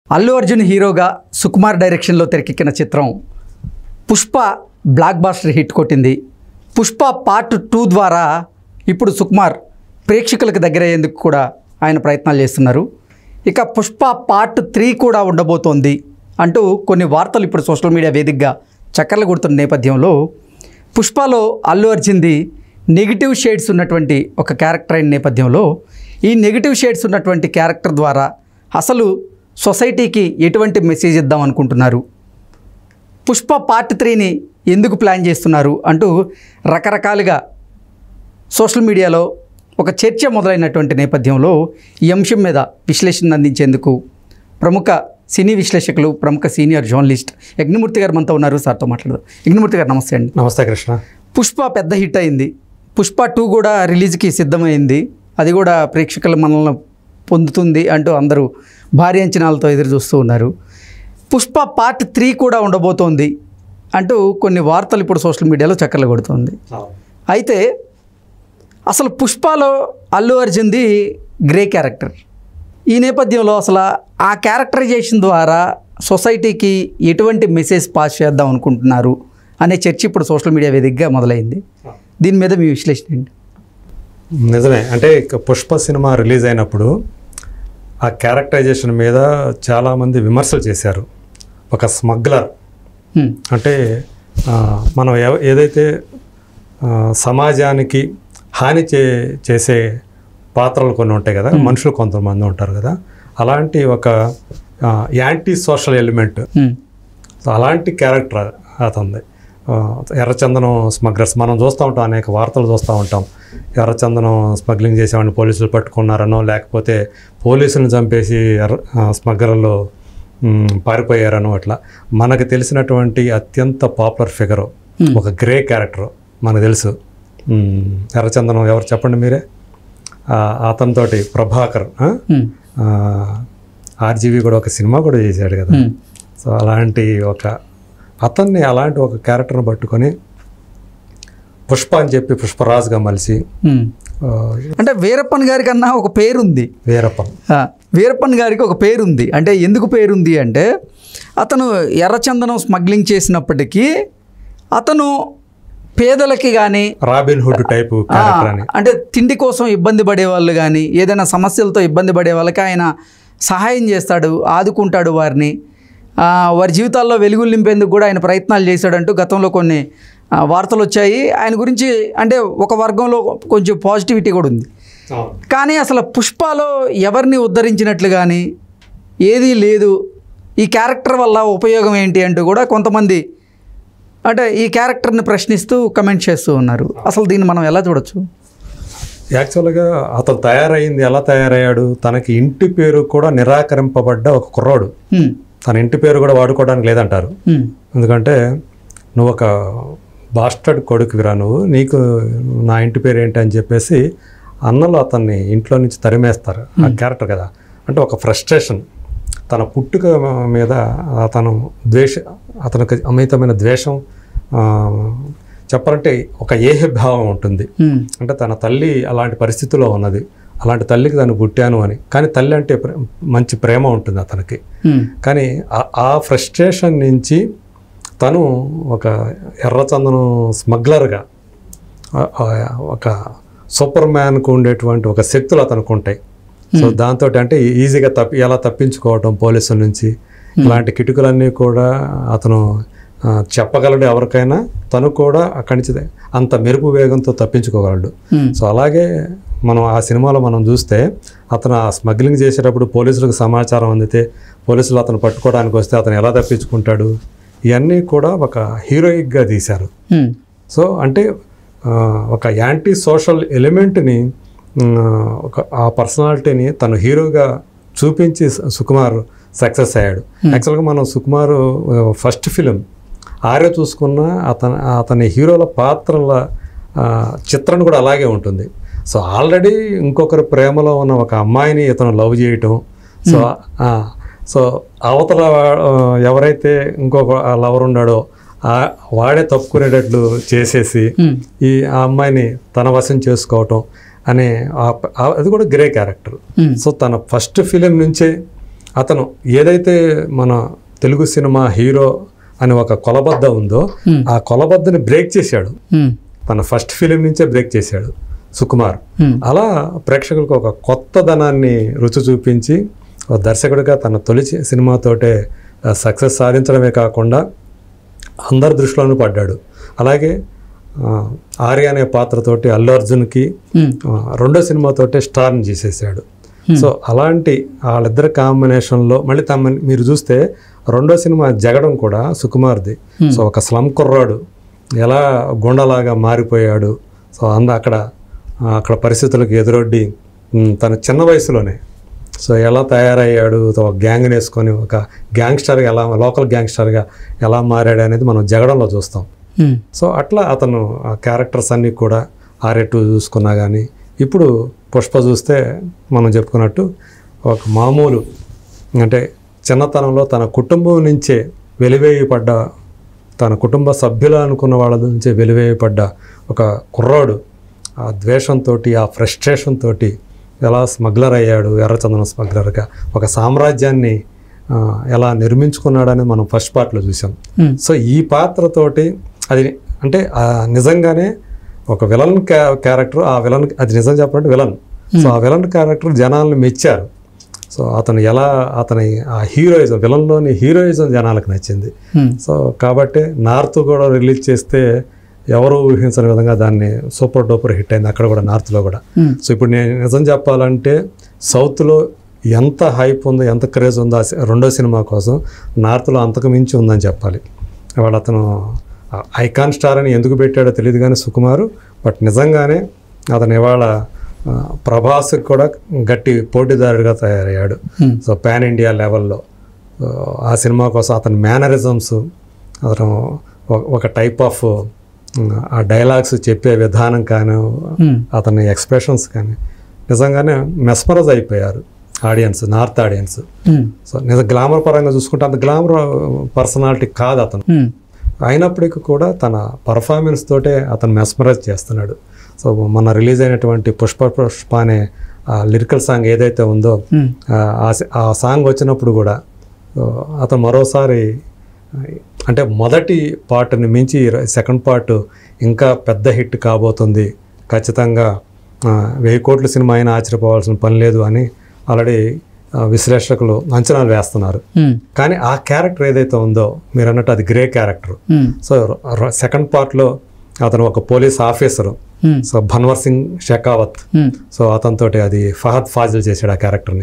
అల్లు అర్జున్ హీరోగా సుకుమార్ డైరెక్షన్లో తెరకెక్కిన చిత్రం పుష్ప బ్లాక్ బాస్టర్ హిట్ కొట్టింది పుష్ప పార్ట్ టూ ద్వారా ఇప్పుడు సుకుమార్ ప్రేక్షకులకు దగ్గరయ్యేందుకు కూడా ఆయన ప్రయత్నాలు చేస్తున్నారు ఇక పుష్ప పార్ట్ త్రీ కూడా ఉండబోతోంది అంటూ కొన్ని వార్తలు ఇప్పుడు సోషల్ మీడియా వేదికగా చక్కర్లు కొడుతున్న నేపథ్యంలో పుష్పలో అల్లు అర్జున్ది నెగిటివ్ షేడ్స్ ఉన్నటువంటి ఒక క్యారెక్టర్ అయిన నేపథ్యంలో ఈ నెగిటివ్ షేడ్స్ ఉన్నటువంటి క్యారెక్టర్ ద్వారా అసలు సొసైటీకి ఎటువంటి మెసేజ్ ఇద్దాం అనుకుంటున్నారు పుష్ప పార్ట్ త్రీని ఎందుకు ప్లాన్ చేస్తున్నారు అంటూ రకరకాలుగా సోషల్ మీడియాలో ఒక చర్చ మొదలైనటువంటి నేపథ్యంలో ఈ అంశం మీద విశ్లేషణ అందించేందుకు ప్రముఖ సినీ విశ్లేషకులు ప్రముఖ సీనియర్ జర్నలిస్ట్ యజ్ఞమూర్తి గారు మనతో ఉన్నారు సార్తో మాట్లాడదాం యజ్ఞమూర్తి గారు నమస్తే అండి నమస్తే కృష్ణ పుష్ప పెద్ద హిట్ అయింది పుష్ప టూ కూడా రిలీజ్కి సిద్ధమైంది అది కూడా ప్రేక్షకుల మనల్ని పొందుతుంది అంటూ అందరూ భారీ అంచనాలతో ఎదురు చూస్తూ ఉన్నారు పుష్ప పార్ట్ త్రీ కూడా ఉండబోతోంది అంటూ కొన్ని వార్తలు ఇప్పుడు సోషల్ మీడియాలో చక్కర్లు కొడుతుంది అయితే అసలు పుష్పలో అల్లు అర్జున్ది గ్రే క్యారెక్టర్ ఈ నేపథ్యంలో అసలు ఆ క్యారెక్టరైజేషన్ ద్వారా సొసైటీకి ఎటువంటి మెసేజ్ పాస్ చేద్దాం అనుకుంటున్నారు అనే చర్చ ఇప్పుడు సోషల్ మీడియా వేదికగా మొదలైంది దీని మీద మీ విశ్లేషణ ఏంటి నిజమే అంటే ఇక పుష్ప సినిమా రిలీజ్ అయినప్పుడు ఆ క్యారెక్టరైజేషన్ మీద చాలామంది విమర్శలు చేశారు ఒక స్మగ్లర్ హ్మ్. అంటే ఆ, మనం ఎవ- ఏదైతే ఆ, సమాజానికి హాని చే చేసే పాత్రలు కొన్ని ఉంటాయి కదా మనుషులు కొంతమంది ఉంటారు కదా అలాంటి ఒక ఆ, anti social element hmm. So అలాంటి క్యారెక్టర్ అతనిది ఆ, ఎర్రచందనం స్మగ్లర్స్ మనం చూస్తూ ఉంటాం అనేక వార్తలు చూస్తూ ఉంటాం ఎర్రచందనం స్మగ్లింగ్ చేసేవాడిని పోలీసులు పట్టుకున్నారనో లేకపోతే పోలీసులను చంపేసి ఎర్ర ఆ, స్మగ్లర్లు మ్, పారిపోయారనో అట్లా మనకు తెలిసినటువంటి అత్యంత పాపులర్ ఫిగరు ఒక గ్రే క్యారెక్టర్ మనకు తెలుసు మ్, ఎర్రచందనం ఎవరు చెప్పండి మీరే ఆ, అతనితోటి ప్రభాకర్ ఆ? హ్మ్. ఆ, ఆర్జీవి కూడా ఒక సినిమా కూడా చేశాడు కదా హ్మ్. సో అలాంటి ఒక అతన్ని అలాంటి ఒక క్యారెక్టర్ని పట్టుకొని పుష్ప అని చెప్పి పుష్పరాజుగా మలిసి హ్మ్. ఆ, అంటే వీరప్పన్ గారి కన్నా ఒక పేరుంది వీరప్పన్ ఆ, వీరప్పన్ గారికి ఒక పేరుంది అంటే ఎందుకు పేరుంది అంటే అతను ఎర్రచందనం స్మగ్లింగ్ చేసినప్పటికీ అతను పేదలకి కానీ రాబిన్ హుడ్ టైపు క్యారెక్టర్ అని అంటే తిండి కోసం ఇబ్బంది పడే వాళ్ళు కానీ ఏదైనా సమస్యలతో ఇబ్బంది పడే వాళ్ళకి ఆయన సహాయం చేస్తాడు ఆదుకుంటాడు వారిని ఆ, వారి జీవితాల్లో వెలుగులు నింపేందుకు కూడా ఆయన ప్రయత్నాలు చేశాడంటూ గతంలో కొన్ని ఆ, వార్తలు వచ్చాయి ఆయన గురించి అంటే ఒక వర్గంలో కొంచెం పాజిటివిటీ కూడా ఉంది కానీ అసలు పుష్పలో ఎవరిని ఉద్ధరించినట్లు కానీ ఏదీ లేదు ఈ క్యారెక్టర్ వల్ల ఉపయోగం ఏంటి అంటూ కూడా కొంతమంది అంటే ఈ క్యారెక్టర్ని ప్రశ్నిస్తూ కమెంట్ చేస్తూ ఉన్నారు అసలు దీన్ని మనం ఎలా చూడొచ్చు యాక్చువల్గా అతను తయారైంది ఎలా తయారయ్యాడు తనకి ఇంటి పేరు కూడా నిరాకరింపబడ్డ ఒక కుర్రాడు హ్మ్, తన ఇంటి పేరు కూడా వాడుకోవడానికి లేదంటారు హ్మ్, ఎందుకంటే నువ్వు ఒక బాస్టర్డ్ కొడుకువిరా నువ్వు నీకు నా ఇంటి పేరు ఏంటి అని చెప్పేసి అన్నలు అతన్ని ఇంట్లో నుంచి తరిమేస్తారు ఆ క్యారెక్టర్ కదా అంటే ఒక ఫ్రస్ట్రేషన్ తన పుట్టుక మీద అతను ద్వేష అతనికి అమితమైన ద్వేషం ఆ, చెప్పాలంటే ఒక ఏహ భావం ఉంటుంది హ్మ్, అంటే తన తల్లి అలాంటి పరిస్థితిలో ఉన్నది అలాంటి తల్లికి తను పుట్టాను అని కానీ తల్లి అంటే ప్రే- మంచి ప్రేమ ఉంటుంది అతనికి హ్మ్, కానీ ఆ- ఆ ఫ్రస్ట్రేషన్ నుంచి తను ఒక ఎర్రచందనం స్మగ్లర్గా ఆ- ఆ ఒక సూపర్ మ్యాన్కు ఉండేటువంటి ఒక శక్తులు అతనికి ఉంటాయి సో దాంతో అంటే ఈజీగా తప్పి ఎలా తప్పించుకోవటం పోలీసుల నుంచి ఇలాంటి కిటుకులన్నీ కూడా అతను ఆ, చెప్పగలడు ఎవరికైనా తను కూడా అక్కడి నుంచి అంత మెరుపు వేగంతో తప్పించుకోగలడు హ్మ్, సో అలాగే మనం ఆ సినిమాలో మనం చూస్తే అతను ఆ స్మగ్లింగ్ చేసేటప్పుడు పోలీసులకు సమాచారం అందితే పోలీసులు అతను పట్టుకోవడానికి వస్తే అతను ఎలా తప్పించుకుంటాడు ఇవన్నీ కూడా ఒక హీరోయిక్గా తీశారు హ్మ్, సో అంటే ఆ, ఒక యాంటీ సోషల్ ఎలిమెంట్ని ఉమ్, ఒక ఆ పర్సనాలిటీని తను హీరోగా చూపించి సు- సుకుమార్ సక్సెస్ అయ్యాడు యాక్చువల్గా మనం సుకుమార్ ఫస్ట్ ఫిలిం ఆర్య చూసుకున్న అతని అతని హీరోల పాత్రల ఆ, చిత్రణ కూడా అలాగే ఉంటుంది సో ఆల్రెడీ ఇంకొకరి ప్రేమలో ఉన్న ఒక అమ్మాయిని ఇతను లవ్ చేయటం సో ఆ, సో అవతల ఆ, ఎవరైతే ఇంకొక లవర్ ఉన్నాడో ఆ- వాడే తప్పుకునేటట్లు చేసేసి హ్మ్, ఈ ఆ అమ్మాయిని తన వశం చేసుకోవటం అనే ఆ- ఆ- అది కూడా గ్రే క్యారెక్టర్ హ్మ్, సో తన ఫస్ట్ ఫిలిం నుంచే అతను ఏదైతే మన తెలుగు సినిమా హీరో అని ఒక కొలబద్ద ఉందో ఆ కొలబద్దని బ్రేక్ చేశాడు హ్మ్. తన ఫస్ట్ ఫిలిం నుంచే బ్రేక్ చేశాడు సుకుమార్ హ్మ్. అలా ప్రేక్షకులకు ఒక కొత్త ధనాన్ని రుచి చూపించి ఒక దర్శకుడిగా తన తొలి చి- సినిమాతోటే సక్సెస్ సాధించడమే కాకుండా అందరి దృష్టిలోనూ పడ్డాడు అలాగే ఆ, ఆర్య అనే పాత్రతోటి అల్లు అర్జున్కి హ్మ్. ఆ, రెండో సినిమాతోటే స్టార్ని చేసేసాడు సో అలాంటి వాళ్ళిద్దరి కాంబినేషన్లో మళ్ళీ తమ మీరు చూస్తే రెండో సినిమా జగడం కూడా సుకుమార్ది సో ఒక స్లమ్ కుర్రాడు ఎలా గుండలాగా మారిపోయాడు సో అంద అక్కడ ఆ, అక్కడ పరిస్థితులకు ఎదురొడ్డి ఉమ్, తన చిన్న వయసులోనే సో ఎలా తయారయ్యాడు ఒక గ్యాంగ్ని వేసుకొని ఒక గ్యాంగ్స్టర్గా ఎలా లోకల్ గ్యాంగ్స్టర్గా ఎలా మారాడు అనేది మనం జగడంలో చూస్తాం హ్మ్. సో అట్లా అతను ఆ క్యారెక్టర్స్ అన్నీ కూడా ఆర్ఎట్టు చూసుకున్నా కానీ ఇప్పుడు పుష్ప చూస్తే మనం చెప్పుకున్నట్టు ఒక మామూలు అంటే చిన్నతనంలో తన కుటుంబం నుంచే వెలివేయపడ్డ తన కుటుంబ సభ్యులు అనుకున్న వాళ్ళ నుంచే వెలివేయపడ్డ ఒక కుర్రాడు ఆ ద్వేషంతో ఆ ఫ్రస్ట్రేషన్ తోటి ఎలా స్మగ్లర్ అయ్యాడు ఎర్రచందనం స్మగ్లర్గా ఒక సామ్రాజ్యాన్ని ఆ, ఎలా నిర్మించుకున్నాడని మనం ఫస్ట్ పార్ట్లో చూసాం హ్మ్. సో ఈ పాత్రతోటి అది అంటే ఆ నిజంగానే ఒక విలన్ క్యా క్యారెక్టర్ ఆ విలన్ అది నిజం చెప్పాలంటే విలన్ సో ఆ విలన్ క్యారెక్టర్ జనాలను మెచ్చారు సో అతను ఎలా అతని ఆ హీరోయిజం విలన్లోని హీరోయిజం జనాలకు నచ్చింది హ్మ్. సో కాబట్టి నార్త్ కూడా రిలీజ్ చేస్తే ఎవరు ఊహించని విధంగా దాన్ని సూపర్ డూపర్ హిట్ అయింది అక్కడ కూడా నార్త్లో కూడా హ్మ్. సో ఇప్పుడు నేను నిజం చెప్పాలంటే సౌత్లో ఎంత హైప్ ఉందో ఎంత క్రేజ్ ఉందో ఆ సి- రెండో సినిమా కోసం నార్త్లో అంతకు మించి ఉందని చెప్పాలి ఇవాళ అతను ఐకాన్ స్టార్ అని ఎందుకు పెట్టాడో తెలియదు కానీ సుకుమారు బట్ నిజంగానే అతను ఇవాళ ఆ, ప్రభాస్కి కూడా గట్టి పోటీదారుడిగా తయారయ్యాడు హ్మ్. సో పాన్ ఇండియా లెవెల్లో సో ఆ సినిమా కోసం అతని మేనరిజమ్స్ అతను ఒక- ఒక టైప్ ఆఫ్ ఆ డైలాగ్స్ చెప్పే విధానం కానీ హ్మ్. అతని ఎక్స్ప్రెషన్స్ కానీ నిజంగానే మెస్మరైజ్ అయిపోయారు audience north audience hmm. So నిజం గ్లామర్ పరంగా చూసుకుంటే అంత గ్లామర్ పర్సనాలిటీ కాదు అతను హ్మ్. అయినప్పటికీ కూడా తన పర్ఫార్మెన్స్ తోటే అతను మెస్మరైజ్ చేస్తున్నాడు సో మొన్న రిలీజ్ అయినటువంటి పుష్ప పుష్ప అనే లిరికల్ సాంగ్ ఏదైతే ఉందో హ్మ్. ఆ, ఆ స- ఆ సాంగ్ వచ్చినప్పుడు కూడా సో అతను మరోసారి ఆ, అంటే మొదటి పార్ట్ని మించి సెకండ్ పార్ట్ ఇంకా పెద్ద హిట్ కాబోతుంది ఖచ్చితంగా ఆ, వెయ్యి కోట్ల సినిమా అయినా ఆశ్చర్యపోవాల్సిన పని లేదు అని ఆల్రెడీ ఆ, విశ్లేషకులు అంచనాలు వేస్తున్నారు హ్మ్. కానీ ఆ క్యారెక్టర్ ఏదైతే ఉందో మీరు అన్నట్టు అది గ్రే క్యారెక్టర్ హ్మ్. సో ర- సెకండ్ పార్ట్లో అతను ఒక police officer hmm. So Bhanwar Singh Shekhawat hmm. So అతనితోటి అది ఫహద్ ఫాజిల్ చేశాడు ఆ క్యారెక్టర్ని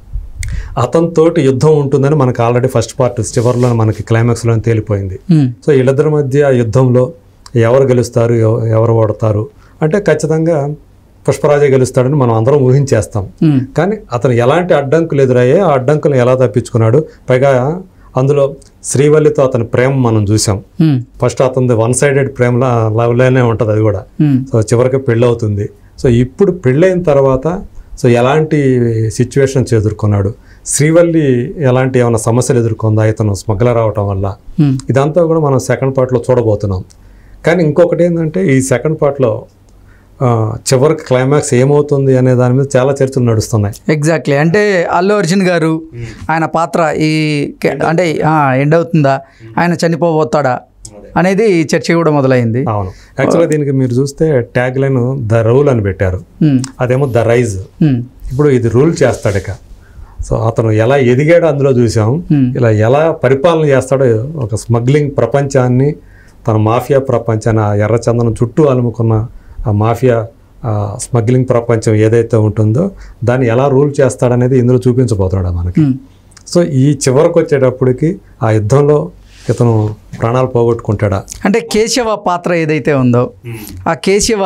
అతనితోటి యుద్ధం ఉంటుందని మనకు ఆల్రెడీ ఫస్ట్ పార్ట్ చివరిలో మనకి క్లైమాక్స్లో తేలిపోయింది హ్మ్. సో వీళ్ళిద్దరి మధ్య ఆ యుద్ధంలో ఎవరు గెలుస్తారు ఎవ- ఎవరు ఓడతారు అంటే ఖచ్చితంగా పుష్పరాజే గెలుస్తాడని మనం అందరం ఊహించేస్తాం హ్మ్. కానీ అతను ఎలాంటి అడ్డంకులు ఎదురయ్యాయి ఆ అడ్డంకులను ఎలా తప్పించుకున్నాడు పైగా అందులో శ్రీవల్లితో అతని ప్రేమ మనం చూసాం హ్మ్. ఫస్ట్ అతనిది వన్ సైడెడ్ ప్రేమలా లవ్లోనే ఉంటుంది అది కూడా హ్మ్. సో చివరికి పెళ్ళి అవుతుంది సో ఇప్పుడు పెళ్ళైన తర్వాత సో ఎలాంటి సిచ్యువేషన్స్ ఎదుర్కొన్నాడు శ్రీవల్లి ఎలాంటి ఏమైనా సమస్యలు ఎదుర్కొందా ఇతను స్మగ్లర్ అవటం వల్ల హ్మ్. ఇదంతా కూడా మనం సెకండ్ పార్ట్లో చూడబోతున్నాం కానీ ఇంకొకటి ఏంటంటే ఈ సెకండ్ పార్ట్లో ఆ, చివరికి క్లైమాక్స్ ఏమవుతుంది అనే దాని మీద చాలా చర్చలు నడుస్తున్నాయి ఎగ్జాక్ట్లీ అంటే అల్లు అర్జున్ గారు ఆయన పాత్ర ఈ కే- అంటే ఎండ్ అవుతుందా ఆయన చనిపోబోతాడా అనేది చర్చ కూడా మొదలైంది అవును యాక్చువల్గా దీనికి మీరు చూస్తే ట్యాగ్ లైన్ ద రూల్ అని పెట్టారు హ్మ్. అదేమో ద రైజ్ హ్మ్. ఇప్పుడు ఇది రూల్ చేస్తాడు ఇక సో అతను ఎలా ఎదిగాడో అందులో చూసాం Hmm. ఇలా ఎలా పరిపాలన చేస్తాడో ఒక స్మగ్లింగ్ ప్రపంచాన్ని తన మాఫియా ప్రపంచాన్ని ఆ ఎర్రచందనం చుట్టూ అలుముకున్న ఆ మాఫియా ఆ స్మగ్లింగ్ ప్రపంచం ఏదైతే ఉంటుందో దాన్ని ఎలా రూల్ చేస్తాడనేది ఇందులో చూపించబోతున్నాడు మనకి హ్మ్. సో ఈ చివరికి వచ్చేటప్పటికి ఆ యుద్ధంలో ఇతను ప్రాణాలు పోగొట్టుకుంటాడా అంటే కేశవ పాత్ర ఏదైతే ఉందో ఆ కేశవ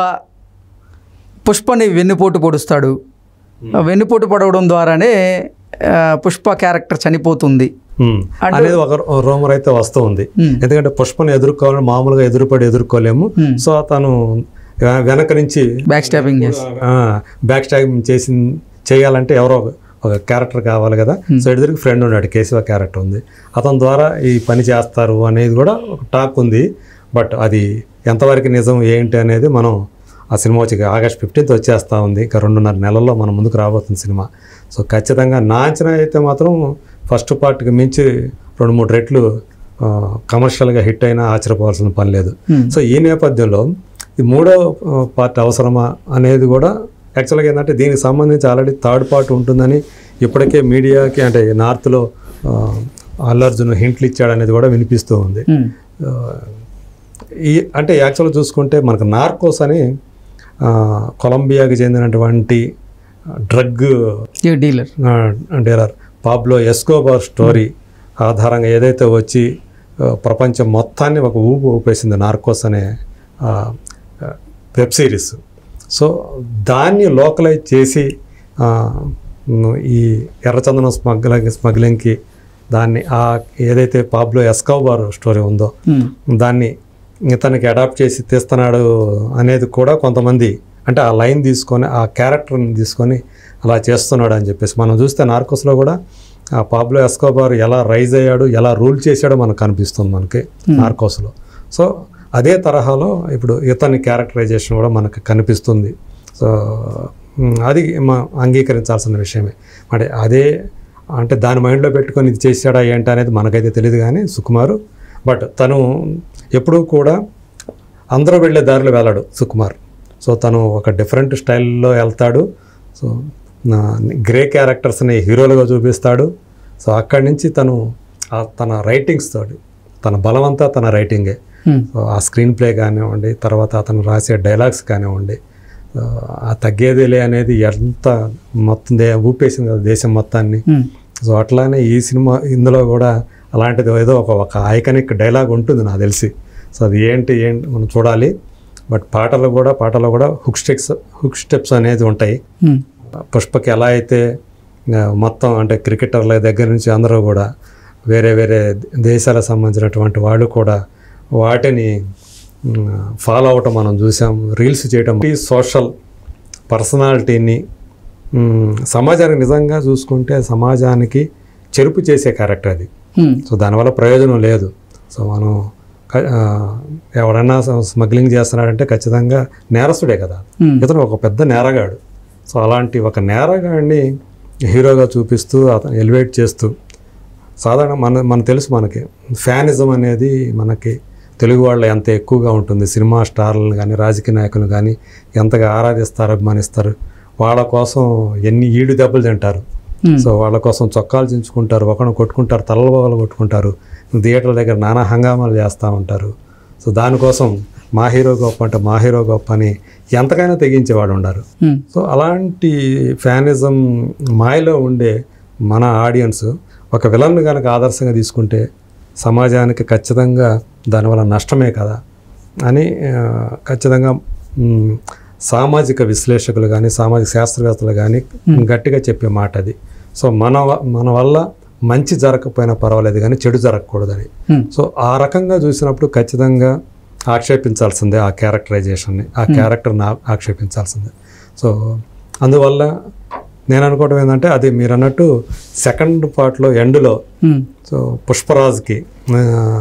పుష్పని వెన్నుపోటు పొడుస్తాడు ఆ వెన్నుపోటు పొడవడం ద్వారానే ఆ, పుష్ప క్యారెక్టర్ చనిపోతుంది Hmm. అంటే- అనేది ఒక రోమర్ అయితే వస్తూ ఉంది Hmm. ఎందుకంటే పుష్పని ఎదుర్కోవాలని మామూలుగా ఎదురుపడి ఎదుర్కోలేము Hmm. సో తను వె- వెనక నుంచి బ్యాక్ స్టాపింగ్ చేసి బ్యాక్ స్టాక్ చేసి చేయాలంటే ఎవరో ఒక- ఒక క్యారెక్టర్ కావాలి కదా సో ఎదురుకి ఫ్రెండ్ ఉన్నాడు కేశవ క్యారెక్టర్ ఉంది అతని ద్వారా ఈ పని చేస్తారు అనేది కూడా ఒక టాక్ ఉంది బట్ అది ఎంతవరకు నిజం ఏంటి అనేది మనం ఆ సినిమా వచ్చి ఆగస్ట్ ఫిఫ్టీన్త్ వచ్చేస్తా ఉంది ఇంకా రెండున్నర నెలల్లో మన ముందుకు రాబోతుంది సినిమా సో ఖచ్చితంగా నా అంచనా అయితే మాత్రం ఫస్ట్ పార్ట్కి మించి రెండు మూడు రెట్లు ఆ, కమర్షియల్గా హిట్ అయినా ఆశ్చర్యపోవాల్సిన పని లేదు Hmm. సో ఈ నేపథ్యంలో ఈ మూడో ఆ, పార్ట్ అవసరమా అనేది కూడా యాక్చువల్గా ఏంటంటే దీనికి సంబంధించి ఆల్రెడీ థర్డ్ పార్ట్ ఉంటుందని ఇప్పటికే మీడియాకి అంటే నార్త్లో అల్లర్జున్ హింట్లు ఇచ్చాడు అనేది కూడా వినిపిస్తూ ఉంది ఉమ్. ఆ, ఈ అంటే యాక్చువల్గా చూసుకుంటే మనకు నార్కోస్ అని ఆ, కొలంబియాకి చెందినటువంటి డ్రగ్ ఈ dealer dealer Pablo Escobar story ఆధారంగా ఏదైతే వచ్చి ఆ, ప్రపంచం మొత్తాన్ని ఒక ఊపు ఊపేసింది నార్కోస్ అనే ఆ, ఆ, వెబ్ సిరీస్ సో దాన్ని లోకలైజ్ చేసి ఆ, ఉమ్, ఈ ఎర్రచందనం స్మగ్లింగ్ స్మగ్లింగ్కి దాన్ని ఆ ఏదైతే పాబ్లో ఎస్కోబార్ స్టోరీ ఉందో ఉమ్. దాన్ని ఇతనికి అడాప్ట్ చేసి తీస్తున్నాడు అనేది కూడా కొంతమంది అంటే ఆ లైన్ తీసుకొని ఆ క్యారెక్టర్ని తీసుకొని అలా చేస్తున్నాడు అని చెప్పేసి మనం చూస్తే నార్కోస్లో కూడా ఆ పాబ్లో ఎస్కోబార్ ఎలా రైజ్ అయ్యాడు ఎలా రూల్ చేశాడో మనకు కనిపిస్తుంది మనకి నార్కోస్లో సో అదే తరహాలో ఇప్పుడు ఇతని క్యారెక్టరైజేషన్ కూడా మనకు కనిపిస్తుంది సో మ్, అది మా అంగీకరించాల్సిన విషయమే అంటే అదే అంటే దాని మైండ్లో పెట్టుకొని ఇది చేశాడా ఏంటి అనేది మనకైతే తెలియదు కానీ సుకుమారు బట్ తను ఎప్పుడూ కూడా అందరూ వెళ్ళే దారిలో వెళ్ళాడు సుకుమార్ సో తను ఒక డిఫరెంట్ స్టైల్లో వెళ్తాడు సో నా- గ్రే క్యారెక్టర్స్ని హీరోలుగా చూపిస్తాడు సో అక్కడి నుంచి తను ఆ తన రైటింగ్స్ తోటి తన బలమంతా తన రైటింగే ఉమ్. సో ఆ స్క్రీన్ ప్లే కానివ్వండి తర్వాత అతను రాసే డైలాగ్స్ కానివ్వండి ఆ, ఆ తగ్గేదిలే అనేది ఎంత మొత్తం దే ఊపేసింది కదా దేశం మొత్తాన్ని ఉమ్. సో అట్లానే ఈ సినిమా ఇందులో కూడా అలాంటిది ఏదో ఒక ఒక ఐకనిక్ డైలాగ్ ఉంటుంది నాకు తెలిసి సో అది ఏంటి ఏంటి మనం చూడాలి బట్ పాటలు కూడా పాటలు కూడా హుక్ స్టెప్స్ హుక్ స్టెప్స్ అనేది ఉంటాయి ఉమ్. పుష్పకి ఎలా అయితే ఆ, మొత్తం అంటే క్రికెటర్ల దగ్గర నుంచి అందరూ కూడా వేరే వేరే దేశాలకు సంబంధించినటువంటి వాళ్ళు కూడా వాటిని ఫాలో అవటం మనం చూసాం రీల్స్ చేయటం ఈ సోషల్ పర్సనాలిటీని మ్, సమాజానికి నిజంగా చూసుకుంటే సమాజానికి చెరుపు చేసే క్యారెక్టర్ అది ఉమ్. సో దానివల్ల ప్రయోజనం లేదు సో మనం క- ఆ, ఎవడన్నా స- స్మగ్లింగ్ చేస్తున్నాడంటే ఖచ్చితంగా నేరస్తుడే కదా ఉమ్. ఇతను ఒక పెద్ద నేరగాడు సో అలాంటి ఒక నేరగాడిని హీరోగా చూపిస్తూ అతను ఎలివేట్ చేస్తూ సాధారణ మన మనకు తెలుసు మనకి ఫ్యానిజం అనేది మనకి తెలుగు వాళ్ళు ఎంత ఎక్కువగా ఉంటుంది సినిమా స్టార్లను కానీ రాజకీయ నాయకులు కానీ ఎంతగా ఆరాధిస్తారు అభిమానిస్తారు వాళ్ళ కోసం ఎన్ని ఈడు దెబ్బలు తింటారు ఉమ్. సో వాళ్ళ కోసం చొక్కాలు చించుకుంటారు ఒకరిని కొట్టుకుంటారు తలలు కొట్టుకుంటారు థియేటర్ల దగ్గర నానా హంగామాలు చేస్తూ ఉంటారు సో దానికోసం మా హీరో గొప్ప అంటే మా హీరో గొప్ప అని ఎంతకైనా తెగించేవాడు ఉన్నారు ఉమ్. సో అలాంటి ఫ్యానిజం మాయలో ఉండే మన ఆడియన్స్ ఒక విలన్ కనుక ఆదర్శంగా తీసుకుంటే సమాజానికి ఖచ్చితంగా దానివల్ల నష్టమే కదా అని ఆ, ఖచ్చితంగా మ్, సామాజిక విశ్లేషకులు కానీ సామాజిక శాస్త్రవేత్తలు కానీ గట్టిగా చెప్పే మాట అది సో మన వ- మన వల్ల మంచి జరగకపోయినా పర్వాలేదు కానీ చెడు జరగకూడదని ఉమ్. సో ఆ రకంగా చూసినప్పుడు ఖచ్చితంగా ఆక్షేపించాల్సిందే ఆ క్యారెక్టరైజేషన్ని ఆ క్యారెక్టర్ని ఆ- ఆక్షేపించాల్సిందే సో అందువల్ల నేను అనుకోవడం ఏంటంటే అది మీరు అన్నట్టు సెకండ్ పార్ట్లో ఎండ్లో ఉమ్. సో పుష్పరాజ్కి ఆ,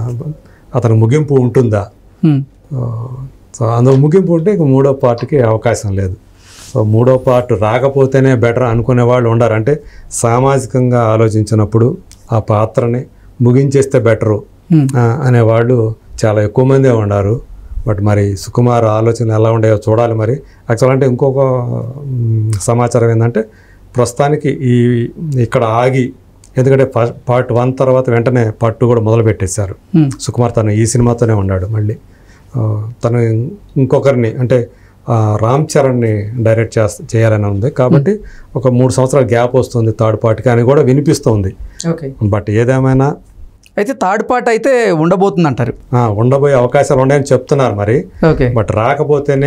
అతను ముగింపు ఉంటుందా ఉమ్. ఆ, సో అందులో ముగింపు ఉంటే ఇంక మూడో పార్ట్కి అవకాశం లేదు సో మూడో పార్ట్ రాకపోతేనే బెటర్ అనుకునే వాళ్ళు ఉండరు అంటే సామాజికంగా ఆలోచించినప్పుడు ఆ పాత్రని ముగించేస్తే బెటరు ఉమ్. అనేవాళ్ళు చాలా ఎక్కువ మందే ఉన్నారు బట్ మరి సుకుమార్ ఆలోచన ఎలా ఉండేవో చూడాలి మరి యాక్చువల్ అంటే ఇంకొక మ్, సమాచారం ఏంటంటే ప్రస్తుతానికి ఈ ఇక్కడ ఆగి ఎందుకంటే పార్ట్ వన్ తర్వాత వెంటనే పార్ట్ టూ కూడా మొదలు పెట్టేశారు ఉమ్. సుకుమార్ తను ఈ సినిమాతోనే ఉన్నాడు మళ్ళీ ఆ, తను ఇంకొకరిని అంటే ఆ, రామ్ చరణ్ని డైరెక్ట్ చేస్త చేయాలని ఉంది కాబట్టి ఒక మూడు సంవత్సరాల గ్యాప్ వస్తుంది థర్డ్ పార్ట్కి అని కూడా వినిపిస్తుంది ఓకే బట్ ఏదేమైనా అయితే థర్డ్ పార్ట్ అయితే ఉండబోతుంది అంటారు ఆ, ఉండబోయే అవకాశాలు ఉన్నాయని చెప్తున్నారు మరి ఓకే బట్ రాకపోతేనే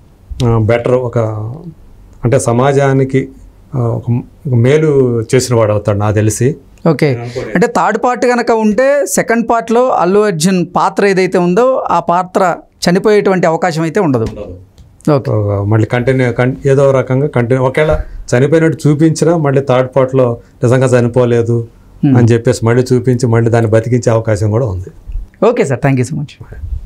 బెటర్ ఒక అంటే సమాజానికి ఆ, ఒక ఒక మేలు చేసిన వాడు అవుతాడు నాకు తెలిసి ఓకే అంటే థర్డ్ పార్ట్ కనుక ఉంటే సెకండ్ పార్ట్లో అల్లు అర్జున్ పాత్ర ఏదైతే ఉందో ఆ పాత్ర చనిపోయేటువంటి అవకాశం అయితే ఉండదు ఓకే ఒక మళ్ళీ కంటిన్యూ కన్ ఏదో రకంగా కంటిన్యూ ఒకవేళ చనిపోయినట్టు చూపించినా మళ్ళీ థర్డ్ పార్ట్లో నిజంగా చనిపోలేదు అని చెప్పేసి మళ్ళీ చూపించి మళ్ళీ దాన్ని బతికించే అవకాశం కూడా ఉంది okay sir thank you so much